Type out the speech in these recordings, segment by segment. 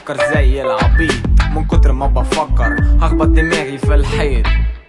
بفكر زي العبيط من كتر ما بفكر هخبط دماغي في الحيط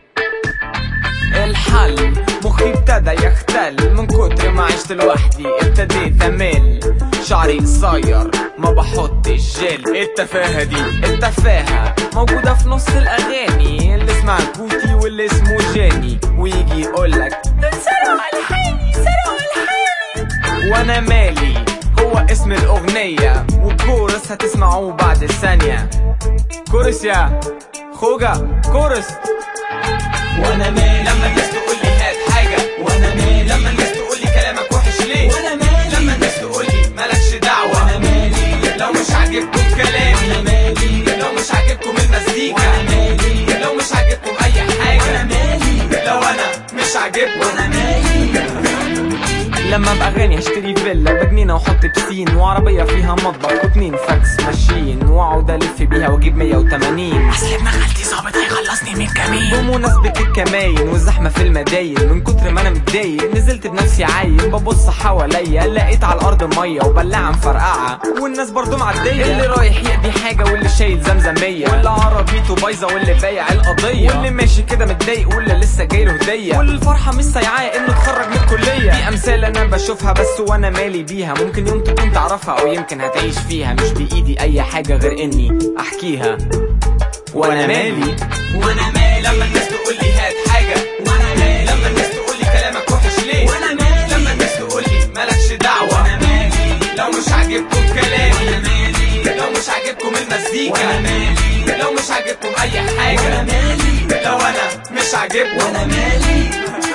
الحل مخي ابتدى يختل من كتر ما عشت لوحدي ابتديت امل شعري قصير ما بحطش جل التفاهة دي التفاهة موجودة في نص الأغاني اللي اسمها كوتي واللي اسمه جاني ويجي يقولك دول سرقوا ألحاني سرقوا ألحاني وأنا مالي هو اسم الأغنية والكورس هتسمعوه بعد ثانية كورس يا خوجة كورس وانا مالي لما الناس تقول لي هات حاجة وانا مالي لما الناس تقول لي كلامك وحش ليه وانا مالي لما الناس تقول لي مالكش دعوة وانا مالي لو مش عاجبكم كلامي وانا مالي لو مش عاجبكم المزيكا وانا مالي لو مش عاجبكم اي وانا حاجة مالي لو انا مش عاجبكم وانا مالي لما ابقى غني اشتري فيلا بجنينة واحط بسين وعربية فيها مطبخ واتنين فاكس ماشين واقعد الف بيها واجيب 180 اصل ابن خالتي ظابط هيخلصني من كمين بمناسبة الكماين والزحمة في المداين من كتر ما انا متضايق نزلت بنفسي عايم ببص حواليا لقيت على الارض مية وبلاعة مفرقعة والناس برضو معدية اللي رايح يقضي حاجة واللي شايل زمزمية واللي عربيته بايظة واللي بايع القضية واللي ماشي كده متضايق واللي لسه جايله هدية واللي الفرحة مش سايعاه انه اتخرج من الكلية دي امثال انا بشوفها بس وانا مالي بيها ممكن يوم تكون تعرفها او يمكن هتعيش فيها مش بايدي اي حاجة غير اني احكيها وانا مالي وانا مالي لما الناس تقول لي هات حاجة وانا مالي لما الناس تقول لي كلامك وحش ليه وانا مالي لما الناس تقول لي مالكش دعوة وانا مالي لو مش عاجبكم كلامي وانا مالي لو مش عاجبكم وانا المزيكا مالي لو مش عاجبكم اي وانا حاجة مالي لو انا مش عاجبكم وانا مالي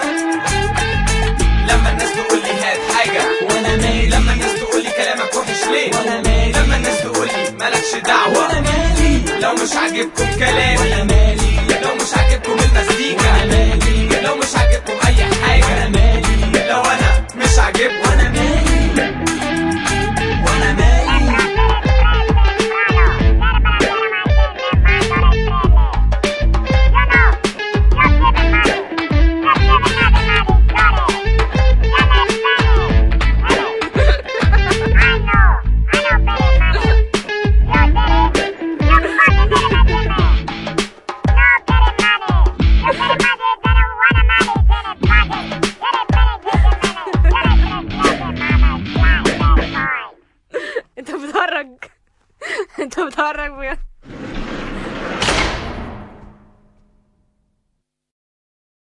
لما الناس تقول لي هات حاجة وانا مالي لما الناس تقول لي كلامك وحش ليه وانا مالي لما الناس تقول لي مالكش وانا دعوة مالي لو مش عاجبكم كلامي وانا مالي لو مش عاجبكم وانا المزيكا مالي لو مش عاجبكم اي وانا حاجة مالي لو انا مش عاجبكم وانا مالي وانا مالي انت بتهرج انت بتهرج بجد